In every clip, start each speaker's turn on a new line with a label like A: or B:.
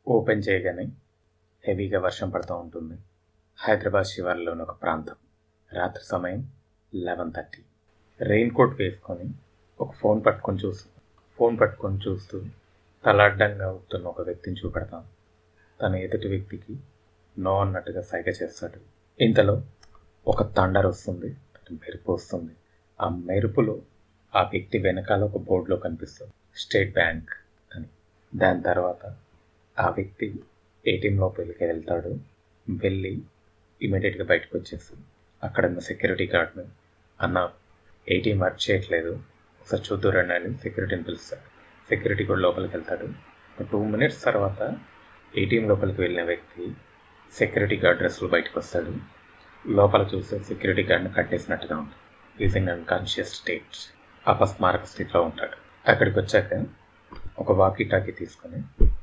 A: Open చేయగానే హెవీగా వర్షం పడుతూ ఉంటుంది హైదరాబాద్ శివార్లోని ఒక ప్రాంతం రాత్రి సమయం లెవెన్ థర్టీ రెయిన్ కోట్ వేసుకొని ఒక ఫోన్ పట్టుకొని చూస్తూ ఫోన్ పట్టుకొని చూస్తూ తల అడ్డంగా ఉంటున్న ఒక వ్యక్తిని చూపెడతాం తన ఎదుటి వ్యక్తికి నో అన్నట్టుగా సైగ చేస్తాడు ఇంతలో ఒక తండర్ వస్తుంది మెరుపు వస్తుంది ఆ మెరుపులో ఆ వ్యక్తి వెనకాల ఒక బోర్డులో కనిపిస్తుంది స్టేట్ బ్యాంక్ అని దాని తర్వాత ఆ వ్యక్తి ఏటీఎం లోపలికి వెళ్తాడు వెళ్ళి ఇమీడియట్గా బయటకు వచ్చేస్తుంది అక్కడ ఉన్న సెక్యూరిటీ గార్డ్ని అన్న ఏటీఎం వర్క్ చేయట్లేదు ఒకసారి చూద్దురండి అని సెక్యూరిటీని పిలుస్తాడు సెక్యూరిటీ కూడా లోపలికి వెళ్తాడు ఒక టూ మినిట్స్ తర్వాత ఏటీఎం లోపలికి వెళ్ళిన వ్యక్తి సెక్యూరిటీ గార్డ్ డ్రెస్లో బయటకు వస్తాడు లోపల చూస్తే సెక్యూరిటీ గార్డ్ని కట్టేసినట్టుగా ఉంటుంది ఈజింగ్ అన్కాన్షియస్ స్టేట్ అపస్మారక స్థితిలో ఉంటాడు అక్కడికి వచ్చాక ఒక వాకీ టాకీ తీసుకొని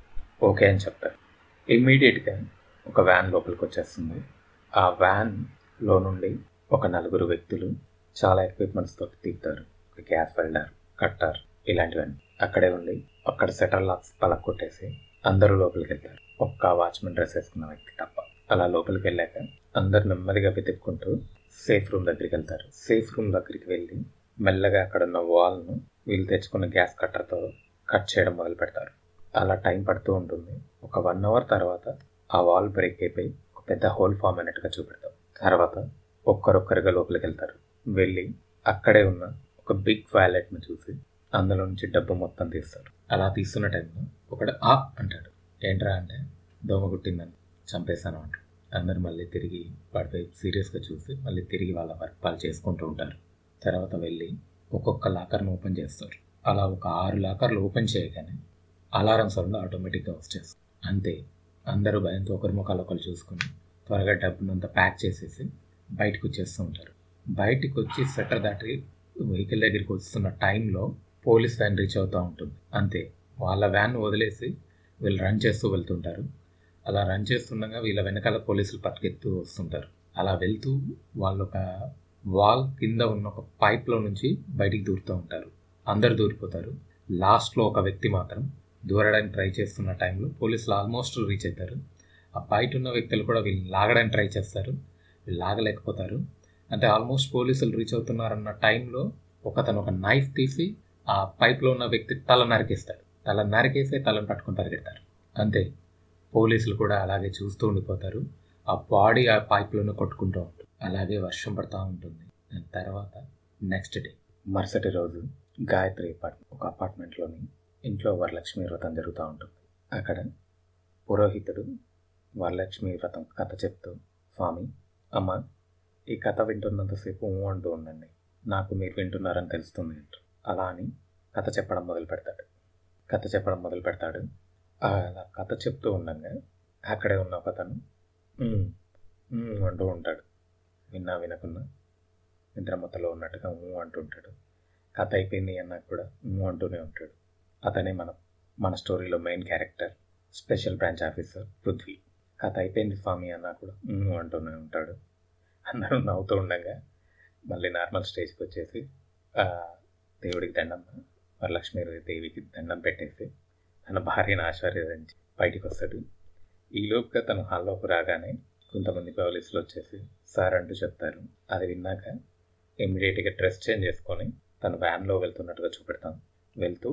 A: ఓకే అని చెప్తారు ఇమ్మీడియట్గా ఒక వ్యాన్ లోపలికి వచ్చేస్తుంది ఆ వ్యాన్లో నుండి ఒక నలుగురు వ్యక్తులు చాలా ఎక్విప్మెంట్స్తో తీస్తారు ఒక గ్యాస్ వెల్డర్ కట్టర్ ఇలాంటివన్నీ అక్కడే ఉండి అక్కడ సెటర్ లాక్స్ పలక్ కొట్టేసి అందరూ లోపలికి వెళ్తారు ఒక్క వాచ్మెన్ డ్రెస్ వేసుకున్న వ్యక్తి తప్ప అలా లోపలికి వెళ్ళాక అందరు నెమ్మదిగా వెతుక్కుంటూ సేఫ్ రూమ్ దగ్గరికి వెళ్తారు సేఫ్ రూమ్ దగ్గరికి వెళ్ళి మెల్లగా అక్కడ ఉన్న వాల్ను వీళ్ళు తెచ్చుకున్న గ్యాస్ కట్టర్తో కట్ చేయడం మొదలు పెడతారు అలా టైం పడుతూ ఉంటుంది ఒక వన్ అవర్ తర్వాత ఆ వాల్ బ్రేక్ అయిపోయి ఒక పెద్ద హోల్ ఫామ్ అయినట్టుగా చూపెడతాం తర్వాత ఒక్కరొక్కరుగా లోపలికి వెళ్తారు వెళ్ళి అక్కడే ఉన్న ఒక బిగ్ వ్యాలెట్ను చూసి అందులో నుంచి డబ్బు మొత్తం తీస్తారు అలా తీస్తున్న టైంలో ఒకడు ఆ అంటాడు ఏంట్రా అంటే దోమ కుట్టిందని చంపేశాను అంటాడు అందరు మళ్ళీ తిరిగి వాడిపై సీరియస్గా చూసి మళ్ళీ తిరిగి వాళ్ళ వర్క్ వాళ్ళు చేసుకుంటూ ఉంటారు తర్వాత వెళ్ళి ఒక్కొక్క లాకర్ను ఓపెన్ చేస్తారు అలా ఒక ఆరు లాకర్లు ఓపెన్ చేయగానే అలారం సౌండ్ ఆటోమేటిక్గా వచ్చేస్తుంది అంతే అందరూ భయంతో ఒకరి ముఖాలు ఒకరు చూసుకుని త్వరగా డబ్బునంతా ప్యాక్ చేసేసి బయటకు వచ్చేస్తూ ఉంటారు బయటకు వచ్చి సెటర్ దాటి వెహికల్ దగ్గరికి వస్తున్న టైంలో పోలీస్ వ్యాన్ రీచ్ అవుతూ ఉంటుంది అంతే వాళ్ళ వ్యాన్ వదిలేసి వీళ్ళు రన్ చేస్తూ వెళ్తుంటారు అలా రన్ చేస్తుండగా వీళ్ళ వెనకాల పోలీసులు పట్టుకెత్తూ వస్తుంటారు అలా వెళ్తూ వాళ్ళు ఒక వాల్ కింద ఉన్న ఒక పైప్లో నుంచి బయటికి దూరుతూ ఉంటారు అందరు దూరిపోతారు లాస్ట్లో ఒక వ్యక్తి మాత్రం దూరడానికి ట్రై చేస్తున్న టైంలో పోలీసులు ఆల్మోస్ట్ రీచ్ అవుతారు ఆ బయట ఉన్న వ్యక్తులు కూడా వీళ్ళు లాగడానికి ట్రై చేస్తారు వీళ్ళు లాగలేకపోతారు అంటే ఆల్మోస్ట్ పోలీసులు రీచ్ అవుతున్నారన్న టైంలో ఒకతను ఒక నైఫ్ తీసి ఆ పైప్లో ఉన్న వ్యక్తి తల నరికేస్తాడు తల నరికేసి తలను పట్టుకొని పరిగెడతారు అంతే పోలీసులు కూడా అలాగే చూస్తూ ఉండిపోతారు ఆ బాడీ ఆ పైప్లోనే కొట్టుకుంటూ ఉంటుంది అలాగే వర్షం పడుతూ ఉంటుంది దాని తర్వాత నెక్స్ట్ డే మరుసటి రోజు గాయత్రి అపార్ట్మెంట్ ఒక అపార్ట్మెంట్లోని ఇంట్లో వరలక్ష్మి వ్రతం జరుగుతూ ఉంటుంది అక్కడ పురోహితుడు వరలక్ష్మి వ్రతం కథ చెప్తూ స్వామి అమ్మ ఈ కథ వింటున్నంతసేపు ఊ అంటూ ఉండండి నాకు మీరు వింటున్నారని తెలుస్తుంది అంటారు అలా అని కథ చెప్పడం మొదలు పెడతాడు కథ చెప్పడం మొదలు పెడతాడు అలా కథ చెప్తూ ఉండగా అక్కడే ఉన్న ఒకతను "ఉమ్, ఉమ్" అంటూ ఉంటాడు విన్నా వినకున్నా నిద్రమత్తలో ఉన్నట్టుగా ఊ అంటుంటాడు కథ అయిపోయింది అన్నాక కూడా ఊ అంటూనే ఉంటాడు అతనే మన మన స్టోరీలో main character special branch officer Prithvi కథ అయిపోయింది స్వామి అన్నా కూడా ఊ అంటూనే ఉంటాడు అందరూ నవ్వుతూ ఉండగా మళ్ళీ నార్మల్ స్టేజ్కి వచ్చేసి ఆ, దేవుడికి దండం వరలక్ష్మి దేవికి దండం పెట్టేసి తన భార్యను ఆశీర్వదించి బయటికి వస్తాడు ఈలోపుగా తను హాల్లోకి రాగానే కొంతమంది పోలీసులు వచ్చేసి సార్ అంటూ చెప్తారు అది విన్నాక ఇమ్మీడియట్గా డ్రెస్ చేంజ్ చేసుకొని తను వ్యాన్లో వెళ్తున్నట్టుగా చూపెడతాం వెళ్తూ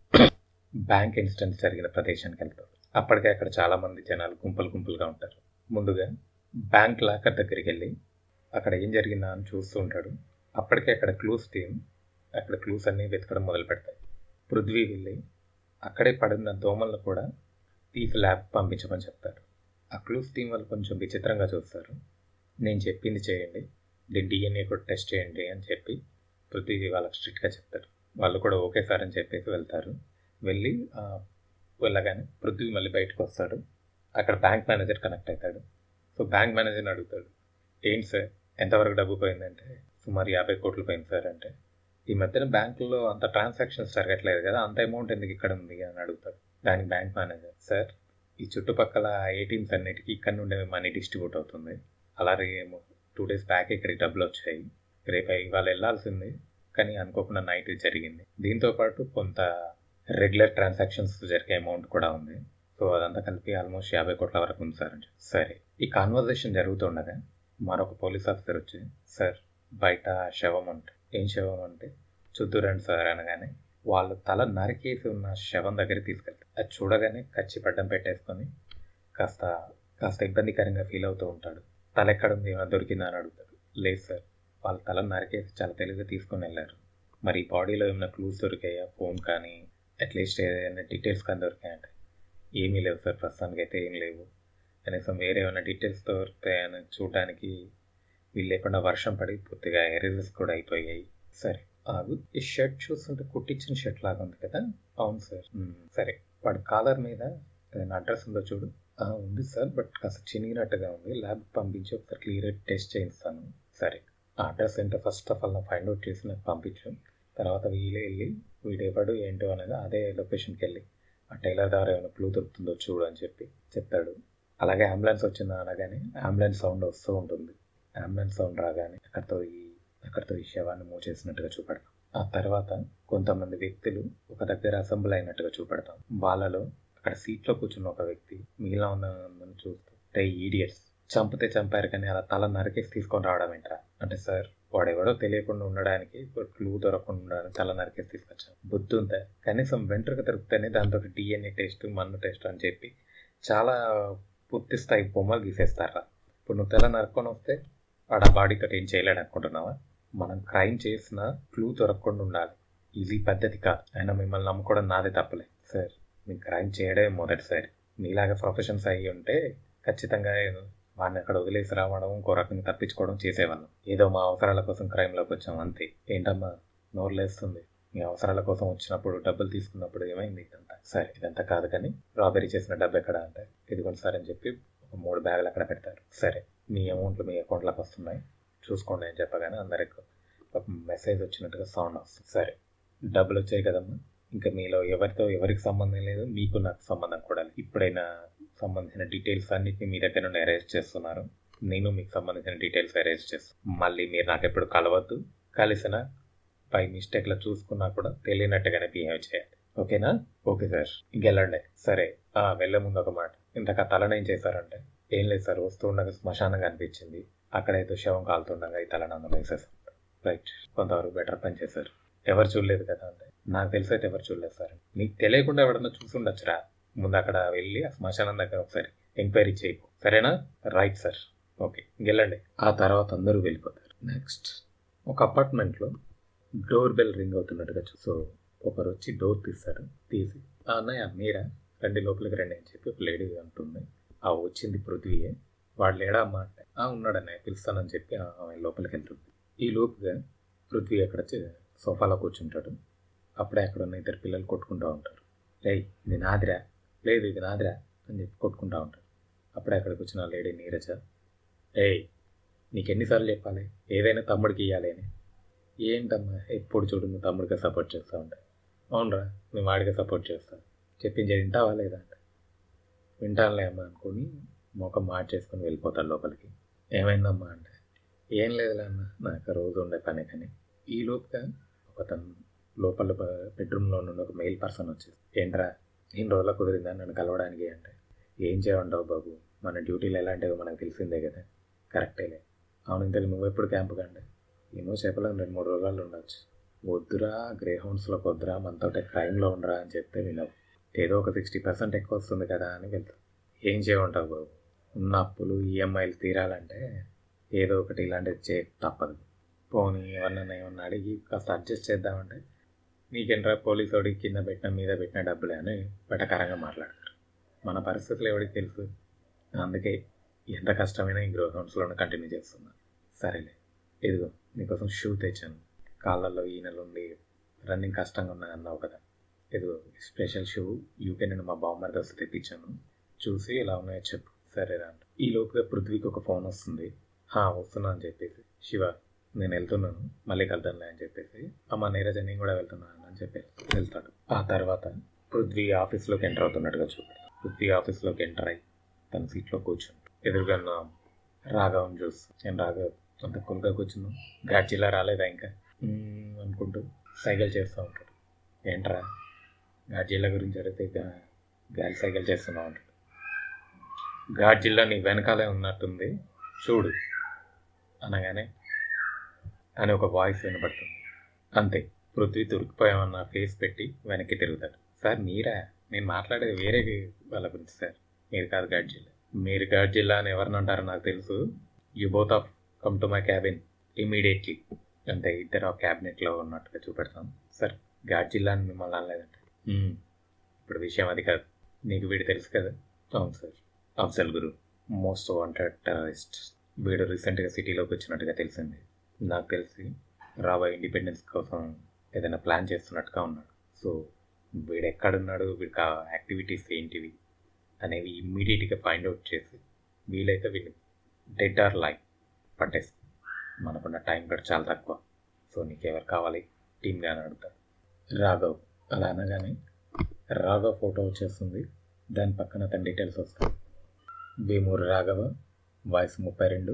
A: బ్యాంక్ ఇన్సిడెంట్ జరిగిన ప్రదేశానికి వెళ్తాడు అప్పటికే అక్కడ చాలామంది జనాలు గుంపులు గుంపులుగా ఉంటారు ముందుగా బ్యాంక్ లాకర్ దగ్గరికి వెళ్ళి అక్కడ ఏం జరిగిందా అని చూస్తూ ఉంటాడు అప్పటికే అక్కడ క్లూస్ టీం అక్కడ క్లూస్ అన్నీ వెతకడం మొదలు పెడతాయి పృథ్వీ వెళ్ళి అక్కడే పడిన దోమలను కూడా తీసి ల్యాబ్ పంపించమని చెప్తారు ఆ క్లూస్ టీం వాళ్ళు కొంచెం విచిత్రంగా చూస్తారు నేను చెప్పింది చేయండి దీని డిఎన్ఏ కూడా టెస్ట్ చేయండి అని చెప్పి పృథ్వీ వాళ్ళకి స్ట్రిక్ట్గా చెప్తారు వాళ్ళు కూడా ఓకే సార్ అని చెప్పేసి వెళ్తారు వెళ్ళి ఆ, వెళ్ళగానే పృథ్వీ మళ్ళీ బయటకు వస్తాడు అక్కడ బ్యాంక్ మేనేజర్ కనెక్ట్ అవుతాడు సో బ్యాంక్ మేనేజర్ని అడుగుతాడు ఏంటి సార్ ఎంతవరకు డబ్బు పోయిందంటే సుమారు యాభై కోట్లు పోయింది సార్ అంటే ఈ మధ్యన బ్యాంకుల్లో అంత ట్రాన్సాక్షన్స్ జరగట్లేదు కదా అంత అమౌంట్ ఎందుకు ఇక్కడ ఉంది అని అడుగుతాడు దానికి బ్యాంక్ మేనేజర్ సార్ ఈ చుట్టుపక్కల ఏటీఎంస్ అన్నిటికీ ఇక్కడ నుండే మనీ డిస్ట్రిబ్యూట్ అవుతుంది అలాగే టూ డేస్ బ్యాక్ ఇక్కడికి డబ్బులు వచ్చాయి రేపు ఇవాళ వెళ్ళాల్సింది కానీ అనుకోకుండా నైట్ జరిగింది దీంతో పాటు కొంత రెగ్యులర్ ట్రాన్సాక్షన్స్ జరిగే అమౌంట్ కూడా ఉంది సో అదంతా కలిపి ఆల్మోస్ట్ యాభై కోట్ల వరకు ఉంది సార్ అని సరే ఈ కాన్వర్జేషన్ జరుగుతుండగా మరొక పోలీస్ ఆఫీసర్ వచ్చి సార్ బయట శవం అంటే ఏం శవం అంటే చూద్దురండి సార్ అనగానే వాళ్ళు తల నరికేసి ఉన్న శవం దగ్గరికి తీసుకెళ్తారు అది చూడగానే కచ్చి పడ్డం పెట్టేసుకొని కాస్త కాస్త ఇబ్బందికరంగా ఫీల్ అవుతూ ఉంటాడు తల ఎక్కడుంది ఏమైనా దొరికిందా అని అడుగుతాడు లేదు సార్ వాళ్ళ తల నరికేసి చాలా తెలివిగా తీసుకొని వెళ్ళారు మరి బాడీలో ఏమైనా క్లూస్ దొరికాయా ఫోన్ కానీ అట్లీస్ట్ ఏదైనా డీటెయిల్స్ కానీ దొరికాయంటే ఏమీ లేవు సార్ ప్రస్తుతానికి అయితే ఏం లేవు కనీసం వేరే ఏమైనా డీటెయిల్స్ దొరుకుతాయని చూడడానికి వీళ్ళు లేకుండా వర్షం పడి పూర్తిగా ఎరేజెస్ కూడా అయిపోయాయి సరే ఆగు ఈ షర్ట్ చూస్తుంటే కుట్టించిన షర్ట్ లాగా ఉంది కదా అవును సార్ సరే వాడి కాలర్ మీద ఏదైనా అడ్రస్ ఉందో చూడు ఉంది సార్ బట్ కాస్త చినిగినట్టుగా ఉంది ల్యాబ్ పంపించి ఒకసారి క్లియర్ టెస్ట్ చేయిస్తాను సరే ఆ అడ్రస్ ఏంటో ఫస్ట్ ఆఫ్ ఆల్ నాకు ఫైండ్ అవుట్ చేసి నాకు పంపించు తర్వాత వీలే వెళ్ళి వీడెవడు ఏంటో అనేది అదే లొకేషన్కి వెళ్ళి ఆ టైలర్ ద్వారా ఏమైనా క్లూ దొరుకుతుందో చూడు అని చెప్పి చెప్తాడు అలాగే అంబులెన్స్ వచ్చిందా అనగానే అంబులెన్స్ సౌండ్ వస్తూ ఉంటుంది అంబులెన్స్ సౌండ్ రాగానే అక్కడితో ఈ అక్కడితో ఈ శవాన్ని మూవ్ చేసినట్టుగా చూపెడతాం ఆ తర్వాత కొంతమంది వ్యక్తులు ఒక దగ్గర అసెంబ్ల్ అయినట్టుగా చూపెడతాం వాళ్ళలో అక్కడ సీట్లో కూర్చున్న ఒక వ్యక్తి మిగిలిన ఉందని చూస్తూ రే ఈడియట్స్ చంపితే చంపారు కానీ అలా తల నరికేసి తీసుకొని రావడం ఏంట్రా అంటే సార్ వాడెవడో తెలియకుండా ఉండడానికి క్లూ దొరకకుండా ఉండడానికి తల నరికేసి తీసుకొచ్చాను బుద్ధి ఉందా కనీసం వెంట్రుక దొరికితేనే దాంతో డిఎన్ఏ టెస్ట్ మన్ను టెస్ట్ అని చెప్పి చాలా పూర్తి స్థాయి బొమ్మలు గీసేస్తారా ఇప్పుడు నువ్వు తెల్ల నరుక్కొని వస్తే వాడు ఆ బాడీతో ఏం చేయలేడు అనుకుంటున్నావా మనం క్రైమ్ చేసిన క్లూ దొరకకుండా ఉండాలి ఇది పద్ధతి కాదు అయినా మిమ్మల్ని నమ్ముకోవడం నాదే తప్పలే సార్ మీకు క్రైమ్ చేయడమే మొదటిసారి మీలాగా ప్రొఫెషన్స్ అయ్యి ఉంటే ఖచ్చితంగా వాడిని అక్కడ వదిలేసి రావడం ఇంకో రకంగా తప్పించుకోవడం చేసేవాళ్ళం ఏదో మా అవసరాల కోసం క్రైమ్లోకి వచ్చాం అంతే ఏంటమ్మా నోరు లేస్తుంది మీ అవసరాల కోసం వచ్చినప్పుడు డబ్బులు తీసుకున్నప్పుడు ఏమైంది ఇదంతా సరే ఇదంతా కాదు కానీ రాబరీ చేసిన డబ్బు ఎక్కడ అంటే ఇదిగోండి సార్ అని చెప్పి ఒక మూడు బ్యాగులు అక్కడ పెడతారు సరే మీ అమౌంట్లు మీ అకౌంట్లోకి వస్తున్నాయి చూసుకోండి అని చెప్పగానే అందరికి ఒక మెసేజ్ వచ్చినట్టుగా సౌండ్ వస్తుంది సరే డబ్బులు వచ్చాయి కదమ్మా ఇంకా మీలో ఎవరితో ఎవరికి సంబంధం లేదు మీకు నాకు సంబంధం కూడా లేదు ఇప్పుడైనా సంబంధించిన డీటెయిల్స్ అన్నిటిని మీ దగ్గర నుండి అరేంజ్ చేస్తున్నారు నేను మీకు సంబంధించిన డీటెయిల్స్ అరేంజ్ చేస్తాను మళ్ళీ మీరు నాకు ఎప్పుడు కలవద్దు కలిసిన బై మిస్టేక్లో చూసుకున్నా కూడా తెలియనట్టుగానే బిహేవ్ చేయాలి ఓకేనా ఓకే సార్ ఇంకెళ్ళండి సరే వెళ్ళే ముందు ఒక మాట ఇంతక తలనేం చేశారంటే ఏం లేదు సార్ వస్తూ ఉండగా శ్మశానంగా అనిపించింది అక్కడైతే శవం కాలుతుండగా ఈ తలని అందులో వేసేసారు రైట్ కొంతవరకు బెటర్ పని చేశారు ఎవరు చూడలేదు కదా అంటే నాకు తెలిసి అయితే ఎవరు చూడలేదు సార్ నీకు తెలియకుండా ఎవడన్నా చూసి ఉండొచ్చురా ముందు అక్కడ వెళ్ళి ఆ శ్మశానం దగ్గర ఒకసారి ఎంక్వైరీ చేయకు సరేనా రైట్ సార్ ఓకే ఇంకెళ్ళండి ఆ తర్వాత అందరూ వెళ్ళిపోతారు నెక్స్ట్ ఒక అపార్ట్మెంట్లో డోర్ బెల్ రింగ్ అవుతున్నట్టుగా చూ సో ఒకరు వచ్చి డోర్ తీస్తారు తీసి ఆ అన్నయ్య మీరా రండి లోపలికి రండి అని చెప్పి ఒక లేడీ అంటుంది ఆ వచ్చింది పృథ్వీయే వాడు లేడా అమ్మ అంటే ఆ ఉన్నాడన్నయ్య పిలుస్తానని చెప్పి ఆమె లోపలికి వెళ్తుంది ఈ లోపుగా పృథ్వీ అక్కడ సోఫాలో కూర్చుంటాడు అప్పుడే అక్కడ ఉన్న ఇద్దరు పిల్లలు కొట్టుకుంటూ ఉంటారు రేయ్ ఇది నాదిరా లేదు ఇది నాదిరా అని చెప్పి కొట్టుకుంటూ ఉంటారు అప్పుడే అక్కడికి వచ్చిన లేడీ నీరజ ఏయ్ నీకు ఎన్నిసార్లు చెప్పాలి ఏదైనా తమ్ముడికి ఇవ్వాలి అని ఏంటమ్మా ఎప్పుడు చూడు నువ్వు తమ్ముడిగా సపోర్ట్ చేస్తూ ఉంటా అవునరా మేము వాడిగా సపోర్ట్ చేస్తాను చెప్పింది వింటావా లేదా అంటే వింటానులే అమ్మా అనుకుని ముఖం మార్చేసుకొని వెళ్ళిపోతాడు లోపలికి ఏమైందమ్మా అంటే ఏం లేదులే అన్న నాకు రోజు ఉండే పని కానీ ఈ లోపుగా ఒక తను లోపల బెడ్రూమ్లో నుండి ఒక మెయిల్ పర్సన్ వచ్చేసి ఏంట్రా నేను రోజుల కుదిరిందా నన్ను కలవడానికి అంటే ఏం చేయమంటావు బాబు మన డ్యూటీలు ఎలాంటివో మనకు తెలిసిందే కదా కరెక్టేలే అవును ఇంతకు నువ్వు ఎప్పుడు క్యాంపు కండి ఏమో చెప్పలేను రెండు మూడు రోజులు ఉండొచ్చు వద్దురా గ్రే హౌన్స్లోకి వద్దురా మనతోటే క్రైమ్లో ఉండరా అని చెప్తే వినవు ఏదో ఒక సిక్స్టీ పర్సెంట్ ఎక్కువ వస్తుంది కదా అని వెళ్తాం ఏం చేయమంటావు బాబు ఉన్న అప్పులు ఈఎంఐలు తీరాలంటే ఏదో ఒకటి ఇలాంటిది చే తప్పదు పోనీ ఎవరినైనా ఏమన్నా అడిగి కాస్త అడ్జస్ట్ చేద్దామంటే నీకేంట్రా పోలీసు వాడికి కింద పెట్టిన మీద పెట్టిన డబ్బులే అని వెటకారంగా మాట్లాడతారు మన పరిస్థితులు ఎవరికి తెలుసు అందుకే ఎంత కష్టమైనా ఈ గ్రో హౌన్స్లోనే కంటిన్యూ చేస్తున్నా సరేలే ఇదిగో నీకోసం షూ తెచ్చాను కాళ్ళల్లో ఈనెలు ఉండి రన్నింగ్ కష్టంగా ఉన్నాయి అన్నావు కదా ఇదిగో స్పెషల్ షూ యూకే నేను మా బామ్మర్ వస్తే తెప్పించాను చూసి ఇలా ఉన్నాయో చెప్పు సరేరా అంట ఈ లోపుగా పృథ్వీకి ఒక ఫోన్ వస్తుంది హా వస్తున్నా అని చెప్పేసి శివ నేను వెళ్తున్నాను మళ్ళీ కలుద్దాంలే అని చెప్పేసి అమ్మ నీరజ నేను కూడా వెళ్తున్నాను అని చెప్పేసి వెళ్తాడు ఆ తర్వాత పృథ్వీ ఆఫీస్లోకి ఎంటర్ అవుతున్నట్టుగా చూడు పృథ్వీ ఆఫీస్లోకి ఎంటర్ అయ్యి తన సీట్లో కూర్చుంటాడు ఎదురుగా రాఘవం చూసి నేను రాఘవ్ అంత కుల్గా కూర్చున్నాం గాడ్జిలా రాలేదా ఇంకా అనుకుంటూ సైకిల్ చేస్తూ ఉంటాడు ఏంట్రా గాడ్జిలా గురించి అడిగితే గాలి సైకిల్ చేస్తున్నావు అంటాడు ఘాట్ జిల్లా నీ వెనకాలే ఉన్నట్టుంది చూడు అనగానే అని ఒక వాయిస్ వినపడుతుంది అంతే పృథ్వీ దొరికిపోయామన్న ఫేస్ పెట్టి వెనక్కి తిరుగుతాడు సార్ మీరా నేను మాట్లాడేది వేరే వాళ్ళ గురించి సార్ మీరు కాదు ఘాట్ జిల్లా మీరు ఘాట్ జిల్లా అని ఎవరిని అంటారో నాకు తెలుసు you both of come to my cabin immediately అంటే ఇద్దరు ఆ క్యాబినెట్లో ఉన్నట్టుగా చూపెడతాం సార్ ఘాట్ జిల్లా అని మిమ్మల్ని అనలేదంటే "మ్మ్. ఇప్పుడు విషయం అది కాదు నీకు వీడు తెలుసు కదా అవును sir Afzal Guru most wanted terrorist వీడు రీసెంట్గా సిటీలోకి వచ్చినట్టుగా తెలిసింది నాకు తెలిసి రాబోయే ఇండిపెండెన్స్ కోసం ఏదైనా ప్లాన్ చేస్తున్నట్టుగా ఉన్నాడు సో వీడు ఎక్కడున్నాడు వీడికి ఆ యాక్టివిటీస్ ఏంటివి అనేవి ఇమ్మీడియట్గా ఫైండ్ అవుట్ చేసి వీలైతే వీళ్ళు డెడ్ ఆర్ లైఫ్ పట్టేసి మనకున్న టైం కూడా చాలా తక్కువ సో నీకెవరు కావాలి టీమ్గా అని అడుగుతాడు రాఘవ్ అలా అనగానే రాఘవ్ ఫోటో వచ్చేస్తుంది దాని పక్కన తన డీటెయిల్స్ వస్తాయి వేమూరు రాఘవ వయసు ముప్పై రెండు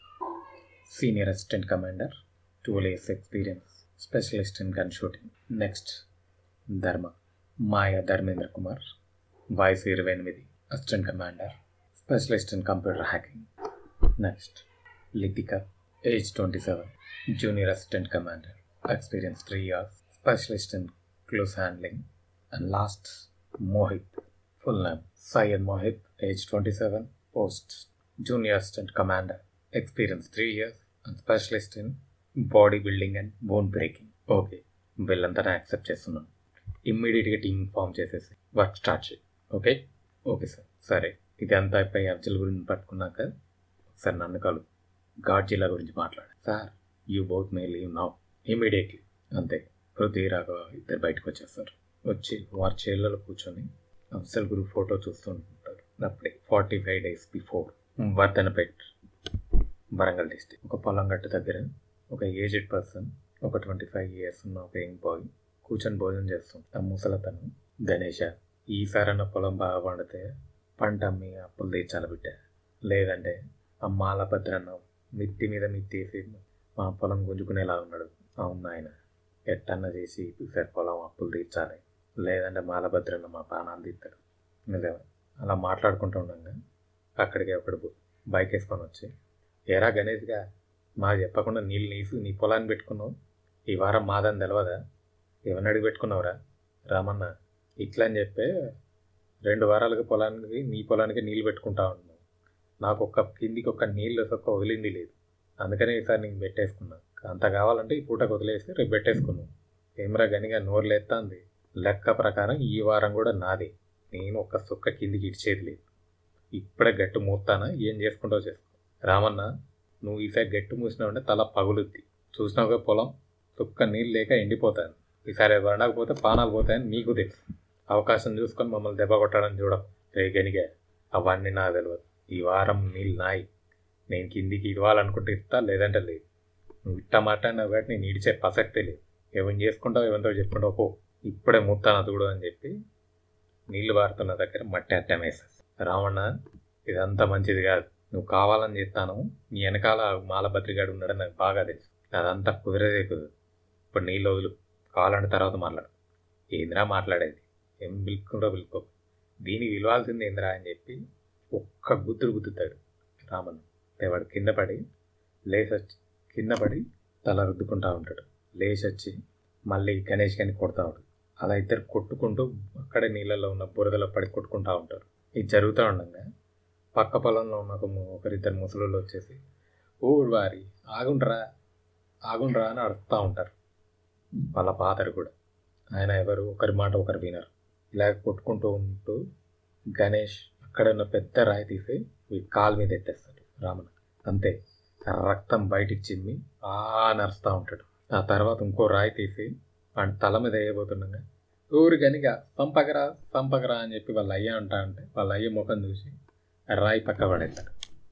A: senior assistant commander twelve years experience specialist in gun shooting next Dharma Maya Dharmendra Kumar వయసు ఇరవై ఎనిమిది assistant commander specialist in computer hacking next Lithika age twenty seven junior assistant commander experience three years specialist in close handling and last Mohit full name Syed Mohit age twenty seven post junior assistant commander experience three years and specialist in body building and bone breaking okay వీళ్ళంతా accept చేస్తున్నాను ఇమ్మీడియట్గా team form చేసేసి work start చేయి okay okay sir సరే ఇది అంతా అయిపోయి అఫ్జల్ గురించి పట్టుకున్నాక సార్ నన్ను కలు ఘాట్ జిల్లా గురించి మాట్లాడు sir you both may leave now immediately అంతే పృథ్వీ రాఘవ ఇద్దరు బయటకు వచ్చేస్తారు వచ్చి వారి చైర్లలో కూర్చొని అఫ్జల్ గురు ఫోటో చూస్తుంటారు అప్పుడే forty five days before Vardhanpet Warangal district ఒక పొలం గట్టు దగ్గర ఒక ఏజ్డ్ పర్సన్ ఒక ట్వంటీ ఫైవ్ ఇయర్స్ ఉన్న ఒక యంగ్ బాయ్ కూర్చొని భోజనం చేస్తుంది ఆ ముసలతను గణేష ఈసారన్న పొలం బాగా పండితే పంట అమ్మి అప్పులు తీర్చాలి బిడ్డ లేదంటే ఆ మాలభద్రన్న మిత్తి మీద మిత్తేసి మా పొలం గుంజుకునేలా ఉన్నాడు అవును ఆయన ఎట్టన్న చేసి ఈసారి పొలం అప్పులు తీర్చాలి లేదంటే మాలభద్రన్న మా ప్రాణాలు తీస్తాడు నిజమే అలా మాట్లాడుకుంటూ ఉండగా అక్కడికి ఒకడు బైక్ వేసుకొని వచ్చి ఎరా గణేష్గా మా చెప్పకుండా నీళ్ళు నీసు నీ పొలాన్ని పెట్టుకున్నావు ఈ వారం మాదని తెలియదా ఏమన్నా అడిగి పెట్టుకున్నావురా రామన్న ఇట్లా అని చెప్పే రెండు వారాలుగా పొలానికి నీ పొలానికి నీళ్ళు పెట్టుకుంటా ఉన్నావు నాకు ఒక్క కిందికి ఒక్క నీళ్ళు ఒక్క వదిలింది లేదు అందుకనే ఈసారి నేను పెట్టేసుకున్నా అంత కావాలంటే ఈ పూటకు వదిలేసి రేపు పెట్టేసుకున్నావు ఏమరా గనిగా నోరు లేస్తాంది లెక్క ప్రకారం ఈ వారం కూడా నాదే నేను ఒక్క సుక్క కిందికి ఇడిచేది లేదు ఇప్పుడే గట్టు మూస్తానా ఏం చేసుకుంటావు చేసుకో రామన్న నువ్వు ఈసారి గట్టు మూసినావంటే తల పగులుద్ది చూసినావుగా పొలం సుక్క నీళ్ళు లేక ఎండిపోతాను ఈసారి వండకపోతే పానాలు పోతాయని నీకు తెలుసు అవకాశం చూసుకొని మమ్మల్ని దెబ్బ కొట్టడం చూడం రే గనిగా అవన్నీ నాకు తెలియదు ఈ వారం నీళ్ళు నాయి నేను కిందికి ఇవ్వాలనుకుంటే ఇస్తా లేదంటే లేదు నువ్వు ఇట్ట మాట్లాడినా కాబట్టి నేను ఇడిచే ప్రసక్తే లేదు ఏమని చేసుకుంటావు ఏమంతో చెప్పుకుంటావు పో ఇప్పుడే ముత్తాను చూడు అని చెప్పి నీళ్లు పారుతున్న దగ్గర మట్టి అట్టం వేసేసి రావణ ఇదంతా మంచిది కాదు నువ్వు కావాలని చేస్తాను నీ వెనకాల మాలభద్రిగాడు ఉన్నాడని నాకు బాగా తెలుసు అదంతా కుదిరేదే కుదరదు ఇప్పుడు నీళ్ళు వదులు కావాలంటే తర్వాత మాట్లాడు ఏందిరా మాట్లాడేది ఏం పిలుచుకుంటో పిలుచుకో దీనికి విలువాల్సింది ఏందిరా అని చెప్పి ఒక్క గుద్దురు గుద్దుతాడు రామన్ వాడు కింద పడి లేచొచ్చి కింద పడి తల రుద్దుకుంటా ఉంటాడు లేచొచ్చి మళ్ళీ గణేష్ గారిని కొడతా ఉంటాడు అలా ఇద్దరు కొట్టుకుంటూ అక్కడే నీళ్ళలో ఉన్న బురదలో పడి కొట్టుకుంటా ఉంటారు ఇది జరుగుతూ ఉండగా పక్క పొలంలో ఉన్న ఒక ము- ఒకరిద్దరు ముసలోళ్ళు వచ్చేసి ఓ వారి ఆగుండ్రా ఆగుండ్రా అని అడుగుతూ ఉంటారు వాళ్ళ పాతరు కూడా ఆయన ఎవరు ఒకరి మాట ఒకరు వినరు ఇలా కొట్టుకుంటూ ఉంటూ గణేష్ అక్కడ ఉన్న పెద్ద రాయి తీసి వీడి కాలు మీద ఎత్తేస్తాడు రామన్ అంతే ఆ రక్తం బయటికి చిమ్మి ఆ నరుస్తూ ఉంటాడు ఆ తర్వాత ఇంకో రాయి తీసి వాడి తల మీద వేయబోతుండగా ఊరు గనిగా సంపకరా సంపకరా అని చెప్పి వాళ్ళ అయ్య అంటా అంటే వాళ్ళ అయ్య ముఖం చూసి ఆ రాయి పక్క పడేస్తాడు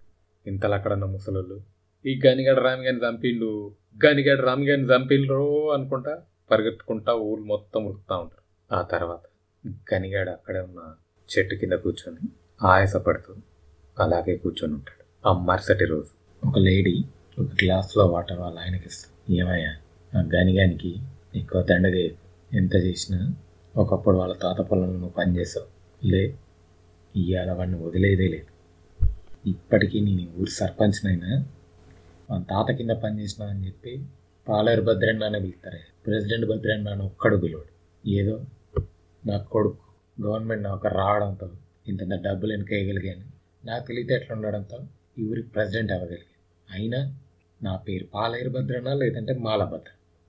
A: ఇంతలో అక్కడ ఉన్న ముసలోళ్ళు ఈ గనిగడ రామిగాని చంపిండు గనిగడ రామిగాని చంపిండ్రు అనుకుంటా పరిగెత్తుకుంటా ఊరు మొత్తం ఉరుకుతూ ఉంటారు ఆ తర్వాత గనిగాడు అక్కడే ఉన్న చెట్టు కింద కూర్చొని ఆయాసపడుతూ అలాగే కూర్చొని ఉంటాడు ఆ మరుసటి రోజు ఒక లేడీ ఒక గ్లాస్లో వాటర్ వాళ్ళ ఆయనకి ఇస్తుంది ఏమయ్యా ఆ గనిగానికి ఎక్కువ దండగా ఎంత చేసినా ఒకప్పుడు వాళ్ళ తాత పొలంలో నువ్వు పని చేసావు లే ఇవాళ వాడిని వదిలేదే లేదు ఇప్పటికీ నేను ఈ ఊరి సర్పంచ్నైనా మన తాత కింద పనిచేసిన అని చెప్పి పాలేరు భద్రన్న అని పిలుతారే ప్రెసిడెంట్ భద్రన్న అని ఒక్కడు పిలువడు ఏదో నా కొడుకు గవర్నమెంట్ నౌకరు రావడంతో ఇంత డబ్బులు వెనకేయగలిగాను నాకు తెలియతే ఎట్లా ఉండడంతో ఈ ఊరికి ప్రెసిడెంట్ అవ్వగలిగాను అయినా నా పేరు పాలేరు భద్రన్న లేదంటే మాలభద్ర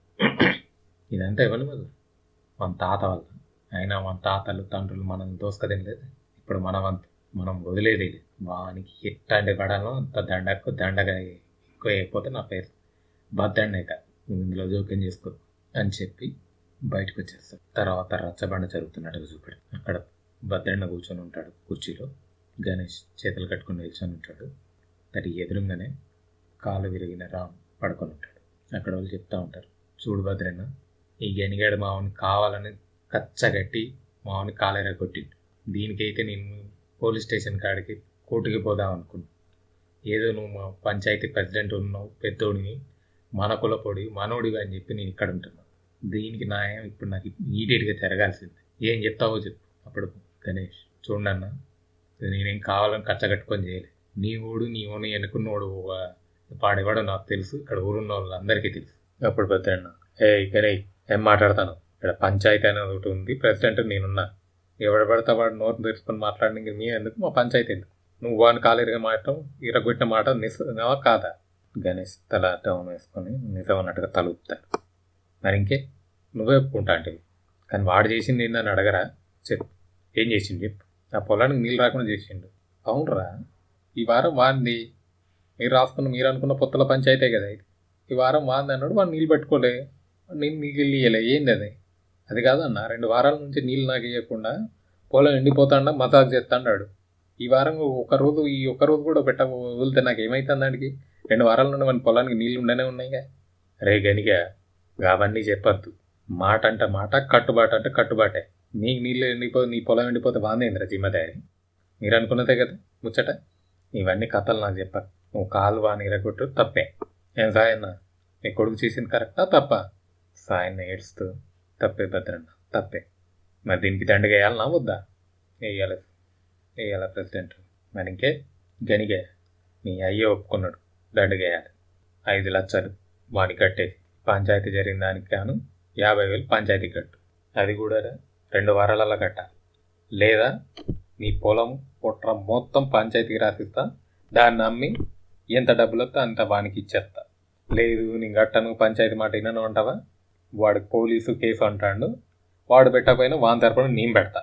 A: ఇదంతా ఇవ్వను వల్ల మన తాత వల్ల అయినా మన తాతలు తండ్రులు మనం దోసుకదినలేదు ఇప్పుడు మన వంతు మనం వదిలేది లేదు వానికి ఎట్లాంటి పడాలో అంత దండకు దండగా ఎక్కువ అయిపోతే నా పేరు భద్రన్నే కాదు నువ్వు ఇందులో జోక్యం చేసుకో అని చెప్పి బయటకు వచ్చేస్తాడు తర్వాత రచ్చబండ జరుగుతున్నట్టుగా చూపాడు అక్కడ భద్రన్న కూర్చొని ఉంటాడు కుర్చీలో గణేష్ చేతులు కట్టుకుని నిల్చొని ఉంటాడు దాని ఎదురుగానే కాలు విరిగిన రామ్ పడుకొని ఉంటాడు అక్కడ వాళ్ళు చెప్తా ఉంటారు చూడు భద్రన్న ఈ గనిగాడు మావని కావాలని కచ్చగట్టి మావని కాలేర కొట్టిండు దీనికైతే నేను పోలీస్ స్టేషన్ కాడికి కోర్టుకి పోదాం అనుకున్నా ఏదో నువ్వు మా పంచాయతీ ప్రెసిడెంట్ ఉన్నావు పెద్దోడిని మన కులపొడి మనోడివి అని చెప్పి నేను ఇక్కడ ఉంటున్నాను దీనికి న్యాయం ఇప్పుడు నాకు ఇమీడియట్గా జరగాల్సింది ఏం చెప్తావో చెప్పు అప్పుడు గణేష్ చూడన్న నేనేం కావాలని కచ్చగట్టుకొని చేయలే నీ ఊడు నీ ఓని ఎన్నుకున్నోడు పాడేవాడో నాకు తెలుసు ఇక్కడ ఊరున్న వాళ్ళందరికీ తెలుసు అప్పుడు పెద్దన్న ఏ గణేష్ ఏం మాట్లాడతాను ఇక్కడ పంచాయతీ అనేది ఒకటి ఉంది ప్రెసిడెంట్ నేనున్నా ఎవడు పడితే వాడు నోరు తెరుచుకొని మాట్లాడడానికి మీ ఎందుకు మా పంచాయతీ ఎందుకు నువ్వు వాడిని కాలేరుగా మాట్లాడటం ఇరగొట్టిన మాట నిజమా కాదా గణేష్ తల డౌన్ వేసుకొని నిజం అన్నట్టుగా తలుపుతాడు మరి ఇంకే నువ్వే ఒప్పుకుంటా అంటే కానీ వాడు చేసింది ఏందని అడగరా చెప్పు ఏం చేసిండు చెప్పు ఆ పొలానికి నీళ్ళు రాకుండా చేసిండు అవునరా ఈ వారం వాంది మీరు రాసుకున్న మీరు అనుకున్న పొత్తుల పంచాయతీ కదా ఇది ఈ వారం వాంది అన్నాడు వాడు నీళ్ళు పెట్టుకోలే నేను నీళ్ళు ఇయ్యలే ఏంది అది అది కాదన్న రెండు వారాల నుంచి నీళ్ళు నాకు ఇవ్వకుండా పొలం ఎండిపోతాడా మసాజ్ చేస్తాడు ఈ వారం ఒక రోజు ఈ ఒక్క రోజు కూడా పెట్ట వదిలితే నాకు ఏమైతుంది దానికి రెండు వారాల నుండి మన పొలానికి నీళ్ళు ఉండనే ఉన్నాయిగా రే గనిగా అవన్నీ చెప్పొద్దు మాట అంటే మాట కట్టుబాటు అంటే కట్టుబాటే నీకు నీళ్ళు ఎండిపో నీ పొలం ఎండిపోతే బాగుందేంద్ర జిమ్మదారి మీరు అనుకున్నదే కదా ముచ్చట ఇవన్నీ కథలు నాకు చెప్పారు నువ్వు కాలు వాని ఇరగొట్టు తప్పే ఏం సాయన్న నీ కొడుకు చేసింది కరెక్టా తప్ప సాయన్న ఏడుస్తూ తప్పే భద్రన్న తప్పే మరి దీనికి దండగా వేయాలనా వద్దా వేయాలి వేయాల ప్రెసిడెంట్ మరి ఇంకే గనిగే నీ అయ్యే ఒప్పుకున్నాడు దండగా వేయాలి ఐదు లక్షలు వాని కట్టేసి పంచాయతీ జరిగిన దానికి గాను యాభై వేలు పంచాయతీ కట్టు అది కూడా రెండు వారాలలో కట్టాలి లేదా నీ పొలం పుట్ర మొత్తం పంచాయతీకి రాసిస్తా దాన్ని అమ్మి ఎంత డబ్బులు వస్తే అంత వానికి ఇచ్చేస్తా లేదు నేను కట్టను పంచాయతీ మాట వినను అంటావా వాడికి పోలీసు కేసు అంటాడు వాడు పెట్టకపోయినా వాని తరపున నేను పెడతా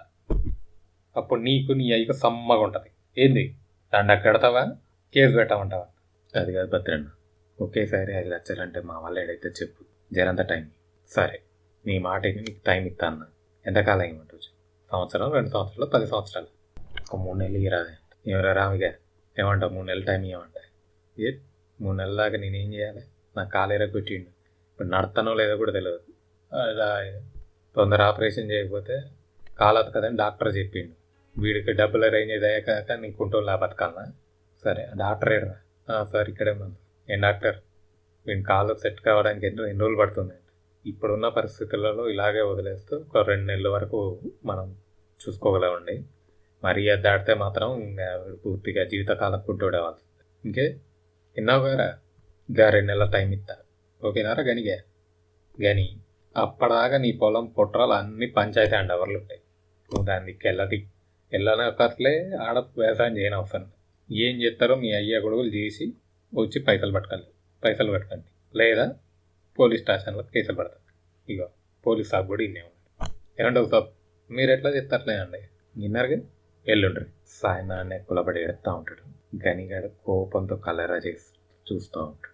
A: అప్పుడు నీకు నీ అయ్యకు సమ్మగా ఉంటుంది ఏంది దండ కడతావా కేసు పెట్టమంటావా అది కాదు భద్రన్న ఒకేసారి ఐదు లక్షలు అంటే మా వాళ్ళు ఏడైతే చెప్పు జరంత టైం సరే నీ మాట విని నీకు టైం ఇస్తా అన్న ఎంతకాలం ఏమంటావు చెప్పు సంవత్సరం రెండు సంవత్సరాలు పది సంవత్సరాలు ఒక మూడు నెలలు ఇరాదే ఎవరా రామిగా ఏమంటావు మూడు నెలలు టైం ఇవ్వమంటే ఏ మూడు నెలల దాకా నేనేం చేయాలి నా కాలేర కొట్టిండు ఇప్పుడు నడతానో లేదో కూడా తెలియదు అలా తొందర ఆపరేషన్ చేయకపోతే కాలదు కదని డాక్టర్ చెప్పిండు వీడికి డబ్బులు అరేంజ్ అయ్యాక నీ కుంటోలా బతకాలనా సరే డాక్టర్ ఏడరా సార్ ఇక్కడే ఉంది ఏం డాక్టర్ వీడి కాలు సెట్ కావడానికి ఎన్నో ఎన్ని రోజులు పడుతుంది ఇప్పుడున్న పరిస్థితులలో ఇలాగే వదిలేస్తూ ఒక రెండు నెలల వరకు మనం చూసుకోగలమండి మరీ అది దాటితే మాత్రం ఇంకా పూర్తిగా జీవితకాలం కుంటూడేవాళ్ళు ఇంకే విన్నావు గారా ఇంకా రెండు నెలల టైం ఇస్తా ఓకేనారా గనిగా గని అప్పటిదాకా నీ పొలం పొట్రాలు అన్ని పంచాయతీ అండవర్లు ఉంటాయి నువ్వు దాని దిక్కు వెళ్ళది వెళ్ళనక్కర్లే ఆడ వ్యవసాయం చేయని అవసరం ఏం చేస్తారో మీ అయ్య గొడుగులు చేసి వచ్చి పైసలు పట్టుకోండి పైసలు పట్టుకోండి లేదా పోలీస్ స్టేషన్లో కేసులు పడతారు ఇగో పోలీస్ సాబ్ కూడా ఇన్నే ఉన్నాడు ఏమంటావు సాబ్ మీరు ఎట్లా చెప్తారులే అండి విన్నారుగా ఎల్లుండ్రి సాయనాన్ని కులబడి ఎడతా ఉంటాడు గనిగాడు కోపంతో కలరా చేసి చూస్తూ ఉంటాడు